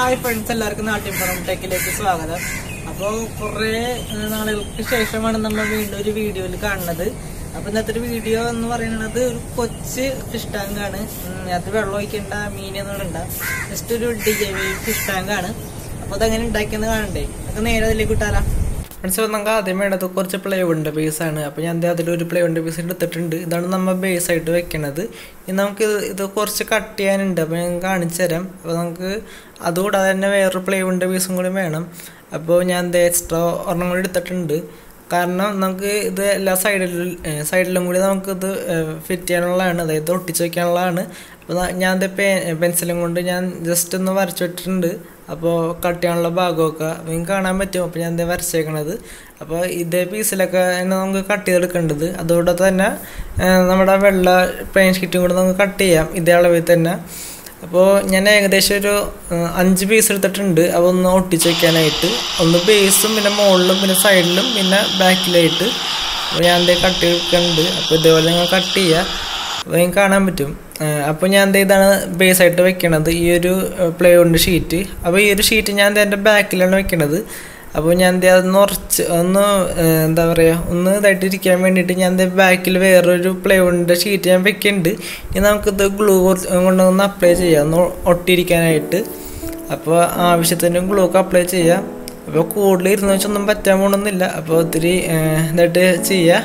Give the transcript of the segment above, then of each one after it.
Hi friends എല്ലാവർക്കും നാട്ടിൻപുറം ടെക്കിലേക്ക് സ്വാഗതം അപ്പോൾ കുറേ ഏഹ്, നാളുകൾക്ക് ശേഷമാണ് നമ്മൾ വീണ്ടും ഒരു വീഡിയോയിൽ കാണുന്നത് അപ്പൊ ഇന്നത്തെ ഒരു വീഡിയോ എന്ന് പറയുന്നത് ഒരു കൊച്ച് ഫിഷ് ടാങ്ക് ആണ് ഉം, അത് വെള്ളം ഒഴിക്കേണ്ട മീനൊന്നും ഇടണ്ട ജസ്റ്റ് ഒരു D J V fish tank ആണ് അപ്പൊ അതെങ്ങനെ ഉണ്ടാക്കിയെന്ന് കാണണ്ടേ നമുക്ക് നേരെ അതിലേക്ക് വിട്ടാലാ ഫ്രണ്ട്സ് നമുക്ക് ആദ്യം വേണ്ടത് കുറച്ച് പ്ലേവുണ്ട് ബേസ് ആണ് അപ്പോൾ ഞാൻ അതിലൊരു പ്ലേവുണ്ട് ബേസ് എടുത്തിട്ടുണ്ട് ഇതാണ് നമ്മൾ ബേസ് ആയിട്ട് വെക്കണത് ഇനി നമുക്ക് ഇത് ഇത് കുറച്ച് കട്ട് ചെയ്യാനുണ്ട് അപ്പോൾ ഞാൻ കാണിച്ചു തരാം അപ്പോൾ നമുക്ക് അതുകൂടാതെ തന്നെ വേറൊരു പ്ലേവുണ്ട് ബേസും കൂടി വേണം അപ്പോൾ ഞാൻ ഇത് എക്സ്ട്രാ ഒരെണ്ണം കൂടി എടുത്തിട്ടുണ്ട് കാരണം നമുക്ക് ഇത് എല്ലാ സൈഡിലും സൈഡിലും കൂടി നമുക്കിത് ഫിറ്റ് ചെയ്യാനുള്ളതാണ് അതായത് ഒട്ടിച്ച് വെക്കാനുള്ളതാണ് അപ്പോൾ ഞാൻ ഇത് പെൻസിലും കൊണ്ട് ഞാൻ ജസ്റ്റ് ഒന്ന് വരച്ചു വിട്ടിട്ടുണ്ട് അപ്പോൾ കട്ട് ചെയ്യാനുള്ള ഭാഗമൊക്കെ അപ്പോൾ നിങ്ങൾക്ക് കാണാൻ പറ്റും അപ്പോൾ ഞാൻ ഇത് വരച്ചേക്കണത് അപ്പോൾ ഇതേ പീസിലൊക്കെ തന്നെ നമുക്ക് കട്ട് ചെയ്തെടുക്കേണ്ടത് അതുകൊണ്ട് തന്നെ ആ, നമ്മുടെ വെള്ള പ്ലെയിൻ ഷീറ്റും കൂടെ നമുക്ക് കട്ട് ചെയ്യാം ഇതേ അളവിൽ തന്നെ അപ്പോൾ ഞാൻ ഏകദേശം ഒരു ആ, അഞ്ച് പീസ് എടുത്തിട്ടുണ്ട് അതൊന്ന് ഒട്ടിച്ച് വെക്കാനായിട്ട് ഒന്ന് ബേസും പിന്നെ മുകളിലും പിന്നെ സൈഡിലും പിന്നെ ബാക്കിലായിട്ട് അപ്പോൾ ഞാൻ എന്തേ കട്ട് ചെയ്തിട്ടുണ്ട് അപ്പോൾ ഇതേപോലെ നിങ്ങൾ കട്ട് ചെയ്യുക അപ്പോൾ നിങ്ങൾക്ക് കാണാൻ പറ്റും അപ്പോൾ ഞാൻ എന്താ ഇതാണ് ബേസ് ആയിട്ട് വെക്കണത് ഈ ഒരു പ്ലേ ഉണ്ട് ഷീറ്റ് അപ്പോൾ ഈ ഒരു ഷീറ്റ് ഞാൻ ദേ എൻ്റെ ബാക്കിലാണ് വെക്കണത് അപ്പോൾ ഞാൻ എന്താ അതൊന്ന് ഉറച്ച് ഒന്ന് ഏഹ്, എന്താ പറയുക ഒന്ന് ഇതായിട്ട് ഇരിക്കാൻ വേണ്ടിയിട്ട് ഞാൻ എന്താ ബാക്കിൽ വേറൊരു പ്ലേ ഉണ്ട് ഷീറ്റ് ഞാൻ വെക്കുന്നുണ്ട് ഇനി നമുക്കിത് ഗ്ലൂ കൊണ്ടൊന്ന് അപ്ലൈ ചെയ്യാം ഒന്ന് ഒട്ടിയിരിക്കാനായിട്ട് അപ്പോൾ ആവശ്യത്തിന് ഗ്ലൂ ഒക്കെ അപ്ലൈ ചെയ്യാം അപ്പോൾ കൂടുതൽ ഇരുന്ന് വെച്ചൊന്നും പറ്റാൻ പോകണമെന്നില്ല അപ്പോൾ ഒത്തിരി ഏഹ്, ഇതായിട്ട് ചെയ്യുക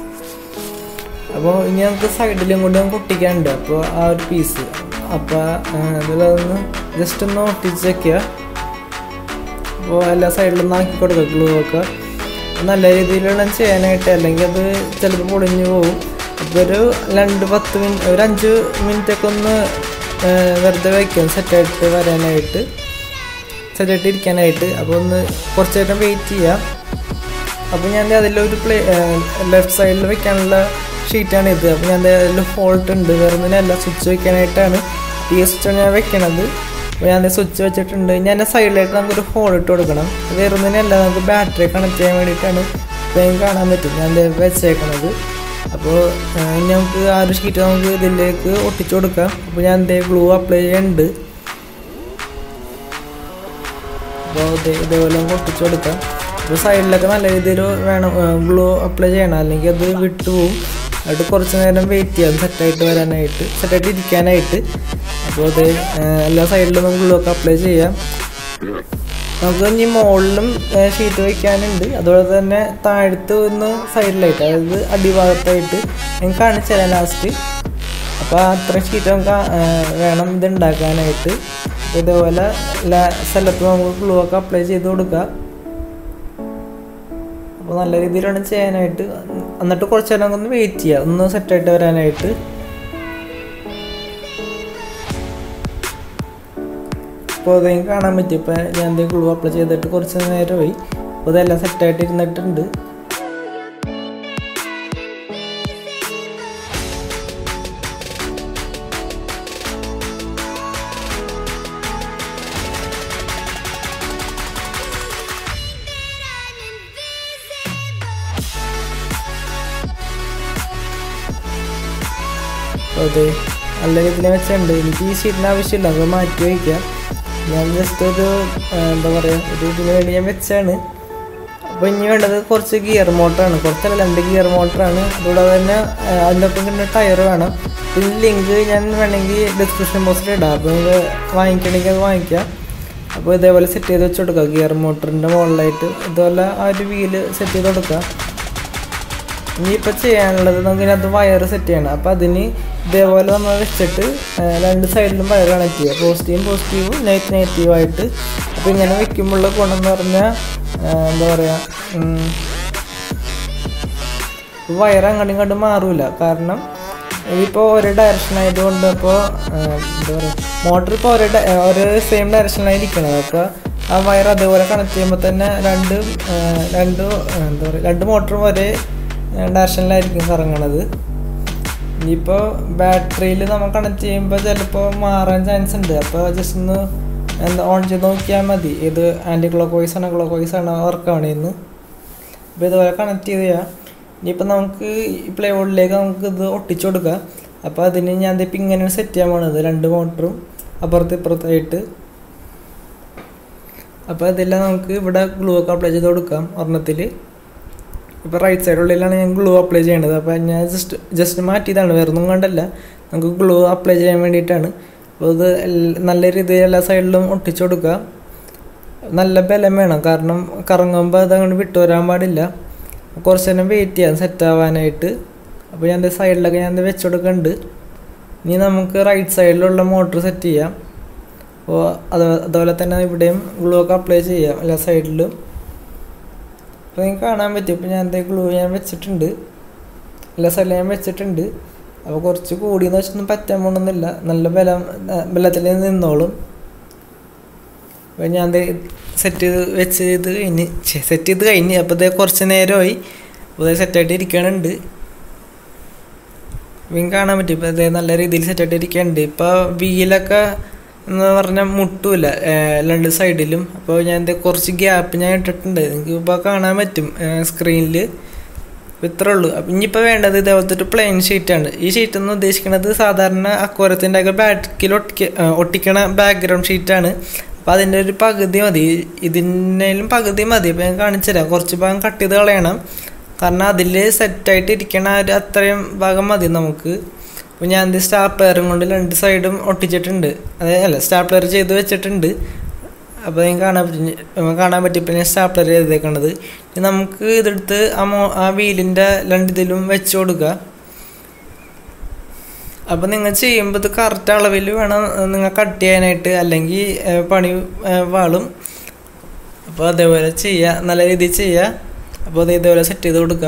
അപ്പോൾ ഇനി നമുക്ക് സൈഡിലും കൂടി നമുക്ക് ഒട്ടിക്കാനുണ്ട് അപ്പോൾ ആ ഒരു പീസ് അപ്പോൾ അതിലൊന്ന് ജസ്റ്റ് ഒന്ന് ഒട്ടിച്ച് വെക്കുക അപ്പോൾ എല്ലാ സൈഡിലും ആക്കി കൊടുക്കുക ഗ്ലൂ ഒക്കെ നല്ല രീതിയിൽ വേണം ചെയ്യാനായിട്ട് അല്ലെങ്കിൽ അത് ചിലപ്പോൾ പൊളിഞ്ഞു പോകും അപ്പോൾ ഒരു രണ്ട് പത്ത് മിനിറ്റ് ഒരു അഞ്ച് മിനിറ്റൊക്കെ ഒന്ന് ആ, വെറുതെ വയ്ക്കും സെറ്റായിട്ട് വരാനായിട്ട് സെറ്റായിട്ട് ഇരിക്കാനായിട്ട് അപ്പോൾ ഒന്ന് കുറച്ച് നേരം വെയിറ്റ് ചെയ്യാം അപ്പോൾ ഞാൻ ദേ അതിലൊരു പ്ലേ ലെഫ്റ്റ് സൈഡിൽ വെക്കാനുള്ള ഷീറ്റാണ് ഇത് അപ്പോൾ ഞാൻ ദേ അതിൽ ഹോൾട്ട് ഉണ്ട് വേറെ ഒന്നിനല്ല സ്വിച്ച് വെക്കാനായിട്ടാണ് ഈ സ്വിച്ചാണ് ഞാൻ വെക്കണത് അപ്പോൾ ഞാൻ സ്വിച്ച് വെച്ചിട്ടുണ്ട് ഞാൻ സൈഡിലായിട്ട് നമുക്കൊരു ഹോൾ ഇട്ട് കൊടുക്കണം വേറെ ഒന്നിനല്ല നമുക്ക് ബാറ്ററി കണക്ട് ചെയ്യാൻ വേണ്ടിയിട്ടാണ് ഇപ്പോൾ കാണാൻ പറ്റും ഞാൻ ദേ വെച്ചേക്കണത് അപ്പോൾ ഇനി നമുക്ക് ആ ഒരു ഷീറ്റ് നമുക്ക് ഇതിലേക്ക് ഒട്ടിച്ചു കൊടുക്കാം അപ്പോൾ ഞാൻ ദേ ഗ്ലൂ അപ്ലൈ ചെയ്യുന്നുണ്ട് അപ്പോൾ ഇത് ഇതേപോലെ നമുക്ക് ഒട്ടിച്ചു കൊടുക്കാം അപ്പോൾ സൈഡിലൊക്കെ നല്ല രീതിയിൽ വേണം ഗ്ലൂ അപ്ലൈ ചെയ്യണം അല്ലെങ്കിൽ അത് വിട്ടുപോകും എന്നിട്ട് കുറച്ച് നേരം വെയിറ്റ് ചെയ്യാം സെറ്റായിട്ട് വരാനായിട്ട് സെറ്റായിട്ട് ഇരിക്കാനായിട്ട് അപ്പോൾ അത് എല്ലാ സൈഡിലും നമുക്ക് ഗ്ലൂ ഒക്കെ അപ്ലൈ ചെയ്യാം നമുക്ക് ഇനി മുകളിലും ഷീറ്റ് വയ്ക്കാനുണ്ട് അതുപോലെ തന്നെ താഴത്ത് ഒന്ന് സൈഡിലായിട്ട് അതായത് അടിഭാഗത്തായിട്ട് ഞാൻ കാണിച്ചു തരാം ലാസ്റ്റ് അപ്പോൾ അത്ര ഷീറ്റ് നമുക്ക് ആ, വേണം ഇത് ഉണ്ടാക്കാനായിട്ട് ഇതേപോലെ എല്ലാ സ്ഥലത്തും നമുക്ക് ഗ്ലൂ ഒക്കെ അപ്ലൈ ചെയ്ത് കൊടുക്കുക അപ്പോൾ നല്ല രീതിയിൽ വേണം ചെയ്യാനായിട്ട് എന്നിട്ട് കുറച്ച് നേരം ഒന്ന് വെയിറ്റ് ചെയ്യുക ഒന്ന് സെറ്റായിട്ട് വരാനായിട്ട് അപ്പോൾ അതെങ്കിൽ കാണാൻ പറ്റും ഇപ്പോൾ ഞാൻ എന്തെങ്കിലും ഗ്ലൂ അപ്ലൈ ചെയ്തിട്ട് കുറച്ച് നേരമായി അപ്പോൾ ഇതെല്ലാം സെറ്റായിട്ട് ഇരുന്നിട്ടുണ്ട് അപ്പോൾ അത് നല്ല രീതിയിൽ വെച്ചിട്ടുണ്ട് എനിക്ക് ഈ ഷീറ്റിന് ആവശ്യമില്ല അത് മാറ്റി വയ്ക്കാം ഞാൻ ജസ്റ്റ് ഒരു ആ, എന്താ പറയുക ഒരു ഇതിന് വേണ്ടി ഞാൻ വെച്ചാണ് അപ്പോൾ ഇനി വേണ്ടത് കുറച്ച് ഗിയർ മോട്ടറാണ് കുറച്ചല്ല രണ്ട് ഗിയർ മോട്ടറാണ് അതുകൂടാതെ തന്നെ ആ, അതിൻ്റെ ഒപ്പം കിട്ടുന്ന ടയർ വേണം ഇതിന് ലിങ്ക് ഞാൻ വേണമെങ്കിൽ ഡിസ്ക്രിപ്ഷൻ ബോക്സിൽ ഇടാം അപ്പോൾ നിങ്ങൾ വാങ്ങിക്കണമെങ്കിൽ അത് വാങ്ങിക്കാം അപ്പോൾ ഇതേപോലെ സെറ്റ് ചെയ്ത് വെച്ച് കൊടുക്കുക ഗിയർ മോട്ടറിൻ്റെ മുകളിലായിട്ട് ഇതുപോലെ ആ ഒരു വീല് സെറ്റ് ചെയ്ത് കൊടുക്കുക ഇനിയിപ്പോൾ ചെയ്യാനുള്ളത് നമുക്ക് ഇതിനകത്ത് വയർ സെറ്റ് ചെയ്യണം അപ്പോൾ അതിന് ഇതേപോലെ നമ്മൾ വെച്ചിട്ട് ആ, രണ്ട് സൈഡിലും വയർ കണക്ട് ചെയ്യുക പോസിറ്റീവും പോസിറ്റീവും നെഗറ്റീവ് നെഗറ്റീവായിട്ട് അപ്പോൾ ഇങ്ങനെ വെക്കുമ്പോഴുള്ള ഗുണം എന്ന് പറഞ്ഞാൽ ആ, എന്താ പറയുക വയർ അങ്ങോട്ടും ഇങ്ങോട്ടും മാറൂല കാരണം ഇതിപ്പോൾ ഒരേ ഡയറക്ഷൻ ആയതുകൊണ്ട് ഇപ്പോൾ എന്താ പറയുക മോട്ടർ ഇപ്പോൾ ഒരേ ഡ- ഒരേ സെയിം ഡയറക്ഷനിലാണ് ഇരിക്കുന്നത് അപ്പോൾ ആ വയർ അതേപോലെ കണക്ട് ചെയ്യുമ്പോൾ തന്നെ രണ്ട് ആ, രണ്ട് എന്താ പറയുക രണ്ട് മോട്ടറും ഒരേ ഡയറക്ഷനിലായിരിക്കും കറങ്ങണത് ഇനിയിപ്പോൾ ബാറ്ററിയിൽ നമ്മൾ കണക്ട് ചെയ്യുമ്പോൾ ചിലപ്പോൾ മാറാൻ ചാൻസ് ഉണ്ട് അപ്പോൾ ജസ്റ്റ് ഒന്ന് എന്താ ഓൺ ചെയ്ത് നോക്കിയാൽ മതി ഇത് ആൻറ്റി ക്ലോക്ക് വൈസ് ആണോ ക്ലോക്ക് വൈസ് ആണോ വർക്ക് ആവണേന്ന് അപ്പോൾ ഇതുപോലെ കണക്ട് ചെയ്ത് ചെയ്യാം ഇനിയിപ്പോൾ നമുക്ക് ഈ പ്ലേ ബോർഡിലേക്ക് നമുക്ക് ഇത് ഒട്ടിച്ചു കൊടുക്കാം അപ്പോൾ അതിന് ഞാൻ ഇതിപ്പോൾ ഇങ്ങനെയാണ് സെറ്റ് ചെയ്യാൻ പോണത് രണ്ട് മോട്ടറും അപ്പുറത്ത് ഇപ്പുറത്തായിട്ട് അപ്പോൾ ഇതെല്ലാം നമുക്ക് ഇവിടെ ഗ്ലൂ ഒക്കെ അപ്ലൈ ചെയ്ത് കൊടുക്കാം ഒരെണ്ണത്തിൽ ഇപ്പോൾ റൈറ്റ് സൈഡുള്ളിലാണ് ഞാൻ ഗ്ലൂ അപ്ലൈ ചെയ്യേണ്ടത് അപ്പോൾ ഞാൻ ജസ്റ്റ് ജസ്റ്റ് മാറ്റിയതാണ് വേറെ ഒന്നും കൊണ്ടല്ല നമുക്ക് ഗ്ലൂ അപ്ലൈ ചെയ്യാൻ വേണ്ടിയിട്ടാണ് അപ്പോൾ ഇത് എല്ല- നല്ല രീതിയിൽ എല്ലാ സൈഡിലും ഒട്ടിച്ചു കൊടുക്കുക നല്ല ബലം വേണം കാരണം കറങ്ങുമ്പോൾ അത് അങ്ങോട്ട് വിട്ടുവരാൻ പാടില്ല കുറച്ച് നേരം വെയിറ്റ് ചെയ്യാം സെറ്റ് ആവാനായിട്ട് അപ്പോൾ ഞാൻ സൈഡിലൊക്കെ ഞാൻ വെച്ച് കൊടുക്കുന്നുണ്ട് ഇനി നമുക്ക് റൈറ്റ് സൈഡിലുള്ള മോട്ടർ സെറ്റ് ചെയ്യാം അപ്പോൾ അത് അതുപോലെ തന്നെ ഇവിടെയും ഗ്ലൂ ഒക്കെ അപ്ലൈ ചെയ്യാം എല്ലാ സൈഡിലും അപ്പോൾ നിങ്ങൾക്ക് കാണാൻ പറ്റും ഇപ്പോൾ ഞാൻ എന്താ ഗ്ലൂ ഞാൻ വെച്ചിട്ടുണ്ട് എല്ലാ സൈഡിലും ഞാൻ വെച്ചിട്ടുണ്ട് അപ്പോൾ കുറച്ച് കൂടിയെന്ന് വെച്ചൊന്നും പറ്റാൻ പോകണമെന്നില്ല നല്ല ബലം ബലത്തിൽ നിന്നോളും അപ്പോൾ ഞാൻ സെറ്റ് ചെയ്ത് വെച്ച് ചെയ്ത് കഴിഞ്ഞ് സെറ്റ് ചെയ്ത് കഴിഞ്ഞ് അപ്പോൾ ഇത് കുറച്ച് നേരമായി അപ്പോൾ സെറ്റായിട്ട് ഇരിക്കണുണ്ട് വീം കാണാൻ പറ്റും ഇപ്പോൾ ഇത് നല്ല രീതിയിൽ സെറ്റായിട്ട് ഇരിക്കുന്നുണ്ട് ഇപ്പോൾ വീലൊക്കെ എന്ന് പറഞ്ഞാൽ മുട്ടൂല രണ്ട് സൈഡിലും അപ്പോൾ ഞാൻ ഇത് കുറച്ച് ഗ്യാപ്പ് ഞാൻ ഇട്ടിട്ടുണ്ട് നിങ്ങൾക്ക് ഇപ്പോൾ കാണാൻ പറ്റും സ്ക്രീനിൽ ഇത്രേ ഉള്ളൂ അപ്പം ഇനിയിപ്പോൾ വേണ്ടത് ഇതേപോലത്തെ ഒരു പ്ലെയിൻ ഷീറ്റാണ് ഈ ഷീറ്റ് എന്ന് ഉദ്ദേശിക്കുന്നത് സാധാരണ അക്വരത്തിൻ്റെ ഒക്കെ ബാക്കിൽ ഒട്ടിക്ക ഒട്ടിക്കണ ബാക്ക്ഗ്രൗണ്ട് ഷീറ്റാണ് അപ്പം അതിൻ്റെ ഒരു പകുതി മതി ഇതിനേലും പകുതി മതി അപ്പം ഞാൻ കാണിച്ചു തരാം കുറച്ച് ഭാഗം കട്ട് ചെയ്ത് കളയണം കാരണം അതിൽ സെറ്റായിട്ട് ഇരിക്കണ ഒരു അത്രയും ഭാഗം മതി നമുക്ക് അപ്പോൾ ഞാൻ ഇത് സ്റ്റാപ്ലെയറും കൊണ്ട് രണ്ട് സൈഡും ഒട്ടിച്ചിട്ടുണ്ട് അതായത് അല്ല സ്റ്റാപ്ലെയർ ചെയ്ത് വെച്ചിട്ടുണ്ട് അപ്പോൾ നിങ്ങൾക്ക് കാണാൻ പറ്റും കാണാൻ പറ്റും ഇപ്പം ഞാൻ സ്റ്റാപ്ലർ ചെയ്തേക്കണത് ഇനി നമുക്ക് ഇതെടുത്ത് ആ മോ ആ വീലിൻ്റെ രണ്ടിതിലും വെച്ച് കൊടുക്കുക അപ്പോൾ നിങ്ങൾ ചെയ്യുമ്പോൾ ഇത് കറക്റ്റ് അളവിൽ വേണം നിങ്ങൾ കട്ട് ചെയ്യാനായിട്ട് അല്ലെങ്കിൽ ഏഹ്, പണി ഏഹ്, വാളും അപ്പോൾ അതേപോലെ ചെയ്യുക നല്ല രീതിയിൽ ചെയ്യുക അപ്പോൾ അത് ഇതേപോലെ സെറ്റ് ചെയ്ത് കൊടുക്കുക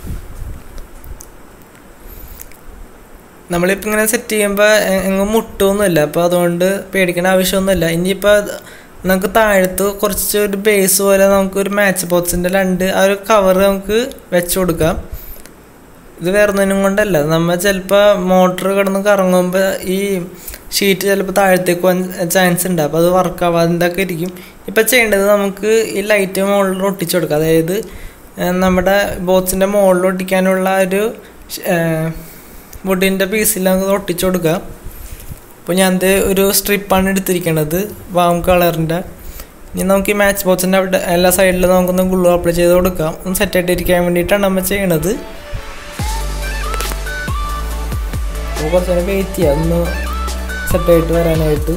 നമ്മളിപ്പോൾ ഇങ്ങനെ സെറ്റ് ചെയ്യുമ്പോൾ എങ്ങും മുട്ടൊന്നുമില്ല അപ്പോൾ അതുകൊണ്ട് പേടിക്കേണ്ട ആവശ്യമൊന്നുമില്ല ഇനിയിപ്പോൾ നമുക്ക് താഴത്ത് കുറച്ച് ഒരു ബേസ് പോലെ നമുക്ക് ഒരു മാച്ച് ബോക്സിൻ്റെ രണ്ട് ആ ഒരു കവർ നമുക്ക് വെച്ച് കൊടുക്കാം ഇത് വേറെ ഒന്നിനും കൊണ്ടല്ല നമ്മൾ ചിലപ്പോൾ മോട്ടർ കിടന്ന് കറങ്ങുമ്പോൾ ഈ ഷീറ്റ് ചിലപ്പോൾ താഴത്തേക്ക് പോകാൻ ചാൻസ് ഉണ്ട് അപ്പോൾ അത് വർക്ക് ആവാതൊക്കെ ഇരിക്കും ഇപ്പം ചെയ്യേണ്ടത് നമുക്ക് ഈ ലൈറ്റ് മുകളിൽ ഒട്ടിച്ചു കൊടുക്കാം അതായത് ഏഹ്, നമ്മുടെ ബോക്സിൻ്റെ മുകളിൽ ഒട്ടിക്കാനുള്ള ഒരു വുഡിൻ്റെ പീസിൽ നമുക്ക് ഒട്ടിച്ചു കൊടുക്കാം അപ്പോൾ ഞാൻ ഇത് ഒരു സ്ട്രിപ്പാണ് എടുത്തിരിക്കുന്നത് വാം കളറിൻ്റെ ഇനി നമുക്ക് ഈ മാച്ച് ബോക്സിൻ്റെ അവിടെ എല്ലാ സൈഡിലും നമുക്കൊന്ന് ഗ്ലൂ അപ്ലൈ ചെയ്ത് കൊടുക്കാം ഒന്ന് സെറ്റായിട്ട് ഇരിക്കാൻ വേണ്ടിയിട്ടാണ് നമ്മൾ ചെയ്യണത് അപ്പോൾ കുറച്ച് നേരം വെയിറ്റ് ചെയ്യാം ഒന്ന് സെറ്റായിട്ട് വരാനായിട്ട്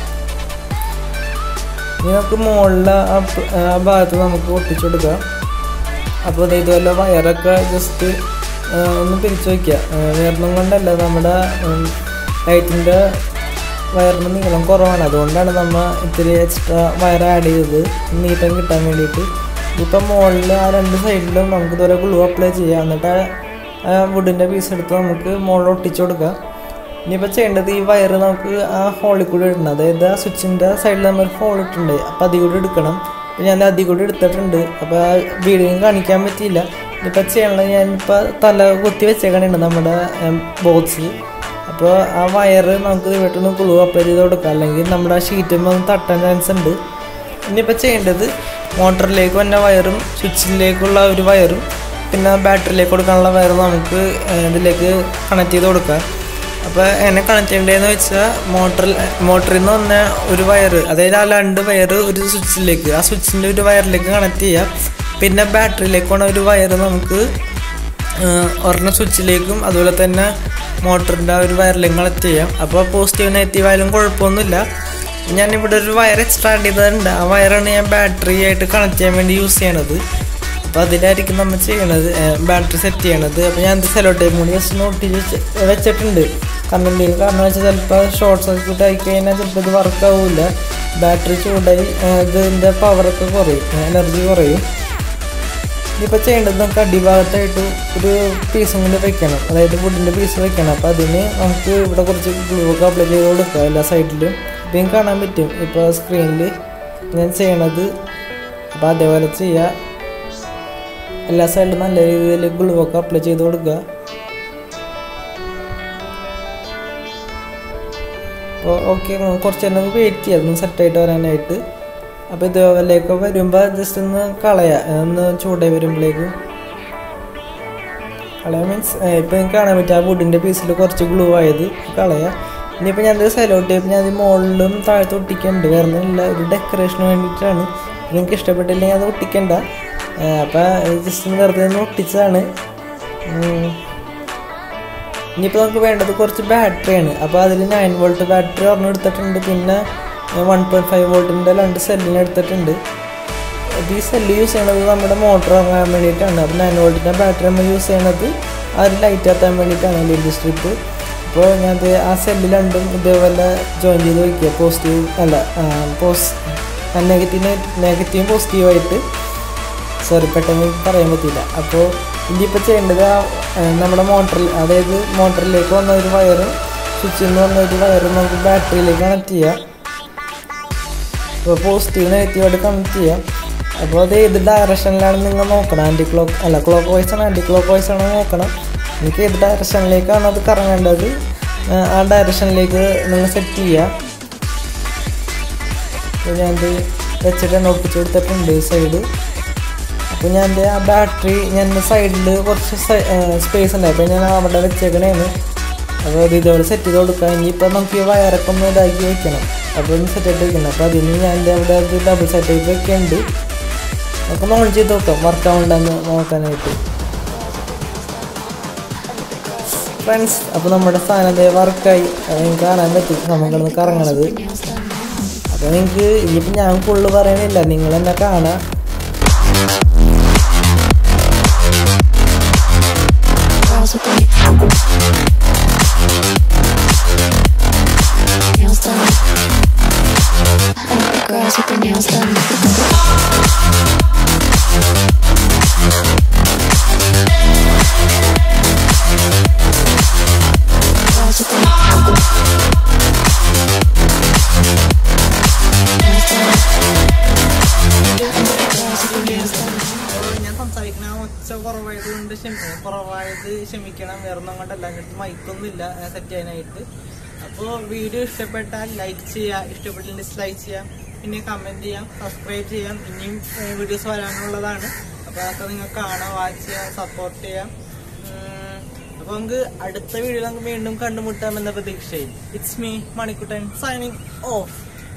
ഇനി നമുക്ക് മുകളിലെ ആ പ- ആ ഭാഗത്ത് നമുക്ക് ഒട്ടിച്ചു കൊടുക്കാം അപ്പോൾ ദേ ഇതുപോലെ വയറൊക്കെ ജസ്റ്റ് ഒന്ന് പിരിച്ചു വയ്ക്കുക വേറൊന്നും കൊണ്ടല്ല നമ്മുടെ ലൈറ്റിൻ്റെ വയറിന് നീളം കുറവാണ് അതുകൊണ്ടാണ് നമ്മൾ ഇത്തിരി എക്സ്ട്രാ വയർ ആഡ് ചെയ്തത് നീട്ടം കിട്ടാൻ വേണ്ടിയിട്ട് ഇപ്പം മുകളിൽ ആ രണ്ട് സൈഡിലും നമുക്ക് ഇതുപോലെ ഗ്ലൂ അപ്ലൈ ചെയ്യാം എന്നിട്ട് ആ വുഡിൻ്റെ പീസ് എടുത്ത് നമുക്ക് മുകളിൽ ഒട്ടിച്ചു കൊടുക്കാം ഇനിയിപ്പോൾ ചെയ്യേണ്ടത് ഈ വയർ നമുക്ക് ആ ഹോളിൽ കൂടി ഇടണം അതായത് ആ സ്വിച്ചിൻ്റെ സൈഡിൽ നമ്മൾ ഹോൾ ഇട്ടിട്ടുണ്ട് അപ്പോൾ അതിൽ കൂടി എടുക്കണം അപ്പോൾ ഞാൻ അതിൽ കൂടി എടുത്തിട്ടുണ്ട് അപ്പോൾ ആ വീഡിയോ കാണിക്കാൻ പറ്റിയില്ല ഇനിയിപ്പോൾ ചെയ്യണത് ഞാനിപ്പോൾ തല കുത്തി വെച്ചേക്കണുണ്ട് നമ്മുടെ ബോക്സ് അപ്പോൾ ആ വയർ നമുക്ക് വീട്ടിൽ ഗ്ലൂ അപ്ലൈ ചെയ്ത് കൊടുക്കാം അല്ലെങ്കിൽ നമ്മുടെ ആ ഷീറ്റുമ്പോൾ ഒന്ന് തട്ടാൻ ചാൻസ് ഉണ്ട് ഇനിയിപ്പോൾ ചെയ്യേണ്ടത് മോട്ടറിലേക്ക് വന്ന വയറും സ്വിച്ചിലേക്കുള്ള ഒരു വയറും പിന്നെ ബാറ്ററിയിലേക്ക് കൊടുക്കാനുള്ള വയർ നമുക്ക് ഏഹ്, ഇതിലേക്ക് കണക്ട് ചെയ്ത് കൊടുക്കാം അപ്പോൾ എങ്ങനെ കണക്ട് ചെയ്യേണ്ടതെന്ന് വെച്ചാൽ മോട്ടറിൽ മോട്ടറിൽ നിന്ന് വന്ന ഒരു വയർ അതായത് ആ രണ്ട് വയർ ഒരു സ്വിച്ചിലേക്ക് ആ സ്വിച്ചിൻ്റെ ഒരു വയറിലേക്ക് കണക്ട് ചെയ്യാം പിന്നെ ബാറ്ററിയിലേക്ക് പോണ ഒരു വയർ നമുക്ക് ഏഹ്, ഒരെണ്ണം സ്വിച്ചിലേക്കും അതുപോലെ തന്നെ മോട്ടറിൻ്റെ ആ ഒരു വയറിലേക്കും കണക്ട് ചെയ്യാം അപ്പോൾ പോസിറ്റീവ് നെഗറ്റീവ് ആയാലും കുഴപ്പമൊന്നുമില്ല ഞാനിവിടെ ഒരു വയർ എക്സ്ട്രാ ആഡ് ചെയ്തിട്ടുണ്ട് ആ വയറാണ് ഞാൻ ബാറ്ററി ആയിട്ട് കണക്ട് ചെയ്യാൻ വേണ്ടി യൂസ് ചെയ്യണത് അപ്പോൾ അതിലായിരിക്കും നമ്മൾ ചെയ്യണത് ബാറ്ററി സെറ്റ് ചെയ്യണത് അപ്പോൾ ഞാൻ സെലോ ടൈപ്പ് കൂടി ജസ്റ്റ് നോട്ടി വെച്ചിട്ടുണ്ട് കാരണം എന്തെങ്കിലും കാരണം വെച്ചാൽ ചിലപ്പോൾ ഷോർട്ട് സർക്യൂട്ട് ആയി കഴിഞ്ഞാൽ ചിലപ്പോൾ ഇത് വർക്ക് ആവില്ല ബാറ്ററി ചൂടായി ഏഹ്, ഇതിൻ്റെ പവറൊക്കെ കുറയും എനർജി കുറയും ഇനിയിപ്പോൾ ചെയ്യേണ്ടത് നമുക്ക് അടിഭാഗത്തായിട്ട് ഒരു പീസും കൂടി വെക്കണം അതായത് വുഡിൻ്റെ പീസ് വെക്കണം അപ്പോൾ അതിന് നമുക്ക് ഇവിടെ കുറച്ച് ഗ്ലൂ ഒക്കെ അപ്ലൈ ചെയ്ത് കൊടുക്കുക എല്ലാ സൈഡിലും ഇപ്പം നിങ്ങൾക്ക് കാണാൻ പറ്റും ഇപ്പോൾ സ്ക്രീനിൽ ഞാൻ ചെയ്യണത് അപ്പോൾ അതേപോലെ ചെയ്യുക എല്ലാ സൈഡിലും നല്ല രീതിയിൽ ഗ്ലൂ ഒക്കെ അപ്ലൈ ചെയ്ത് കൊടുക്കുക അപ്പോൾ ഓക്കെ കുറച്ച് നേരം വെയിറ്റ് ചെയ്യാം ഒന്ന് സെറ്റായിട്ട് വരാനായിട്ട് അപ്പോൾ ഇതുപോലെയൊക്കെ വരുമ്പോൾ ജസ്റ്റ് ഒന്ന് കളയാം ഒന്ന് ചൂടായി വരുമ്പോഴേക്കും കളയാൻ മീൻസ് ഇപ്പം നിങ്ങൾക്ക് കാണാൻ പറ്റും ആ വുഡിൻ്റെ പീസിൽ കുറച്ച് ഗ്ലൂ ആയത് കളയാം ഇനിയിപ്പോൾ ഞാനത് സെലോ ടേപ്പ് ഞാൻ മുകളിലും താഴത്ത് ഒട്ടിക്കുന്നുണ്ട് വേറെ ഒന്നുമില്ല ഒരു ഡെക്കറേഷന് വേണ്ടിയിട്ടാണ് നിങ്ങൾക്ക് ഇഷ്ടപ്പെട്ടില്ലെങ്കിൽ അത് ഒട്ടിക്കണ്ട അപ്പം ജസ്റ്റ് വെറുതെ ഒന്ന് ഒട്ടിച്ചതാണ് ഉം. ഇനിയിപ്പോൾ നമുക്ക് വേണ്ടത് കുറച്ച് ബാറ്ററിയാണ് അപ്പോൾ അതിൽ നയൻ വോൾട്ട് ബാറ്ററി ഒരെണ്ണം എടുത്തിട്ടുണ്ട് പിന്നെ വൺ പോയിൻറ്റ് ഫൈവ് വോൾട്ടിൻ്റെ രണ്ട് സെല്ലിന് എടുത്തിട്ടുണ്ട് ഇത് ഈ സെല്ല് യൂസ് ചെയ്യണത് നമ്മുടെ മോട്ടർ ഇറങ്ങാൻ വേണ്ടിയിട്ടാണ് അപ്പോൾ നയൻ വോൾട്ടിൻ്റെ ബാറ്ററി നമ്മൾ യൂസ് ചെയ്യണത് ആ ഒരു ലൈറ്റ് എത്താൻ വേണ്ടിയിട്ടാണ് എൽ ഡി സ്ട്രിപ്പ് അപ്പോൾ ഞാനത് ആ സെല്ല് രണ്ടും ഇതേപോലെ ജോയിൻ ചെയ്ത് വയ്ക്കുക പോസിറ്റീവ് അല്ല പോസ് നെഗറ്റീവ് നെഗറ്റീവും പോസിറ്റീവായിട്ട് സോറി പെട്ടെന്ന് പറയാൻ പറ്റില്ല അപ്പോൾ ഇനിയിപ്പോൾ ചെയ്യേണ്ടത് ആ, ആ, നമ്മുടെ മോട്ടറിൽ അതായത് മോട്ടറിലേക്ക് വന്ന ഒരു വയറും സ്വിച്ചിൽ നിന്ന് വന്ന ഒരു വയറും നമുക്ക് ബാറ്ററിയിലേക്ക് കണക്ട് ചെയ്യാം അപ്പോൾ പോസിറ്റീവ് നെഗറ്റീവായിട്ട് കണക്ട് ചെയ്യാം അപ്പോൾ അത് ഏത് ഡയറക്ഷനിലാണ് നിങ്ങൾ നോക്കണം ആൻറ്റി ക്ലോക്ക് അല്ല ക്ലോക്ക് വൈസ് ആണ് ആൻറ്റി ക്ലോക്ക് വൈസ് ആണോ നോക്കണം നിങ്ങൾക്ക് ഏത് ഡയറക്ഷനിലേക്കാണ് അത് കറങ്ങേണ്ടത് ആ, ആ ഡയറക്ഷനിലേക്ക് നിങ്ങൾ സെറ്റ് ചെയ്യുക അപ്പോൾ ഞാനത് വെച്ചിട്ട് ഒട്ടിച്ച് കൊടുത്തിട്ടുണ്ട് സൈഡ് അപ്പോൾ ഞാൻ എൻ്റെ ആ ബാറ്ററി ഞാൻ സൈഡിൽ കുറച്ച് സ്പേസ് ഉണ്ട് അപ്പോൾ ഞാൻ അവിടെ വെച്ചേക്കണേന്ന് അപ്പോൾ അത് ഇതേപോലെ സെറ്റ് ചെയ്ത് കൊടുക്കാം ഇനിയിപ്പോൾ നമുക്ക് ഈ വയറൊക്കെ ഒന്ന് ഇതാക്കി വെക്കണം അപ്പോൾ ഒന്ന് സെറ്റ് ആയിട്ട് വെക്കണം അപ്പോൾ അതിന് ഞാൻ എൻ്റെ അവിടെ അത് ഡബിൾ സെറ്റ് ആയിട്ട് വെക്കുന്നുണ്ട് നമുക്ക് ഓൺ ചെയ്ത് നോക്കാം വർക്ക് ആവുണ്ടെന്ന് നോക്കാനായിട്ട് ഫ്രണ്ട്സ് അപ്പോൾ നമ്മുടെ സാധനം വർക്കായി നിങ്ങൾക്ക് കാണാൻ പറ്റും നമുക്കിടന്ന് കറങ്ങണത് അപ്പോൾ നിങ്ങൾക്ക് ഇനിയിപ്പോൾ ഞാൻ ഫുള്ള് പറയണില്ല നിങ്ങൾ എന്നെ കാണാം Girls with their nails done. I like the girls with their nails done. Girls with their nails done. I like the girls with their nails done. അപ്പോൾ ഞാൻ സംസാരിക്കുന്ന ആ ഒച്ച കുറവായത് കൊണ്ട് ക്ഷമി കുറവായത് ക്ഷമിക്കണം വേറെ ഒന്നും കൊണ്ടല്ല എൻ്റെ മൈക്കൊന്നും ഇല്ല സെറ്റ് ചെയ്യാനായിട്ട് അപ്പോൾ വീഡിയോ ഇഷ്ടപ്പെട്ടാൽ ലൈക്ക് ചെയ്യുക ഇഷ്ടപ്പെട്ടില്ലെങ്കിൽ ഡിസ്ലൈക്ക് ചെയ്യാം പിന്നെ കമൻറ്റ് ചെയ്യാം സബ്സ്ക്രൈബ് ചെയ്യാം ഇനിയും വീഡിയോസ് വരാനുള്ളതാണ് അപ്പോൾ അതൊക്കെ നിങ്ങൾ കാണാം വാച്ച് ചെയ്യാം സപ്പോർട്ട് ചെയ്യാം ഉം, അപ്പോൾ നമുക്ക് അടുത്ത വീഡിയോയിൽ നമുക്ക് വീണ്ടും കണ്ടുമുട്ടാം എന്ന പ്രതീക്ഷയിൽ it's me Manikuttan signing of